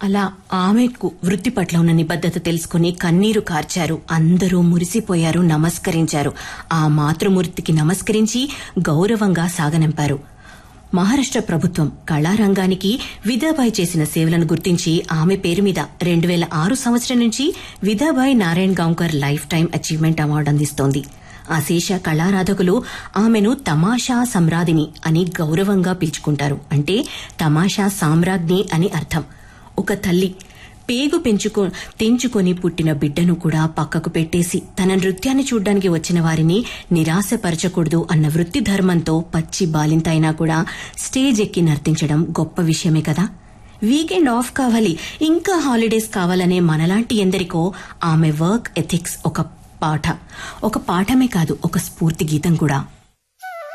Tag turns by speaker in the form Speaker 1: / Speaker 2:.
Speaker 1: అలా ఆమెకు వృత్తి పట్ల ఉన్న నిబద్ధత తెలుసుకుని కన్నీరు కార్చారు అందరూ మురిసిపోయారు నమస్కరించారు ఆ మాతృమూర్తికి నమస్కరించి గౌరవంగా సాగనంపారు మహారాష్ట్ర ప్రభుత్వం కళారంగానికి విదాబాయి చేసిన సేవలను గుర్తించి ఆమె పేరు మీద రెండు వేల ఆరు సంవత్సరం నుంచి Vithabai Narayan Gaonkar lifetime achievement award అందిస్తోంది అశేష కళారాధకులు ఆమెను తమాషా సమ్రాదిని అని గౌరవంగా పిలుచుకుంటారు అంటే తమాషా సామ్రాజ్ఞి అని అర్థం ఒక తల్లి పేగు పెంచుకో తెంచుకొని పుట్టిన బిడ్డను కూడా పక్కకు పెట్టేసి తన నృత్యాన్ని చూడ్డానికి వచ్చిన వారిని నిరాశపరచకూడదు అన్న వృత్తి ధర్మంతో పచ్చి బాలింత అయినా కూడా స్టేజ్ ఎక్కి నర్తించడం గొప్ప విషయమే కదా వీకెండ్ ఆఫ్ కావాలి ఇంకా హాలిడేస్ కావాలనే మనలాంటి ఎందరికో ఆమె వర్క్ ఎథిక్స్ ఒక పాఠ ఒక పాఠమే కాదు ఒక స్ఫూర్తి గీతం కూడా